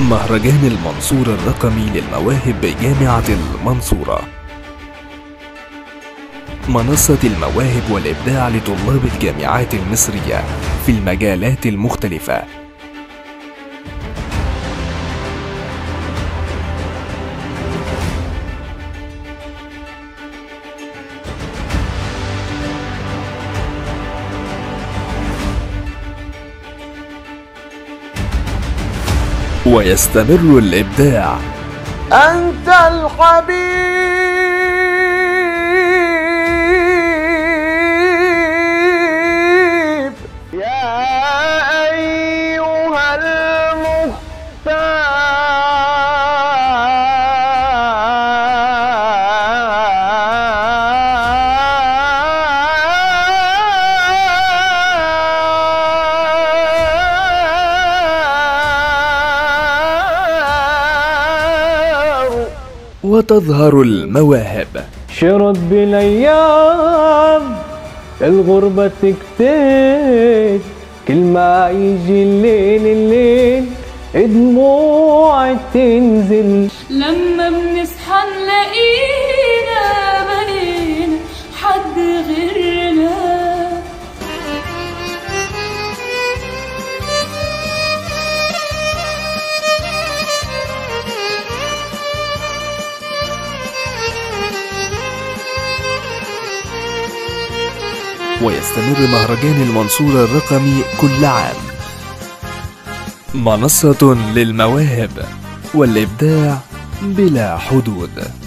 مهرجان المنصورة الرقمي للمواهب بجامعة المنصورة منصة المواهب والإبداع لطلاب الجامعات المصرية في المجالات المختلفة ويستمر الإبداع أنت الحبيب يا أيها المختار وتظهر المواهب شرد بالايام الغربة تكتب كل ما يجي الليل الليل دموع تنزل لما بنصحى نلاقينا بقينا حد غيرنا ويستمر مهرجان المنصورة الرقمي كل عام منصة للمواهب والإبداع بلا حدود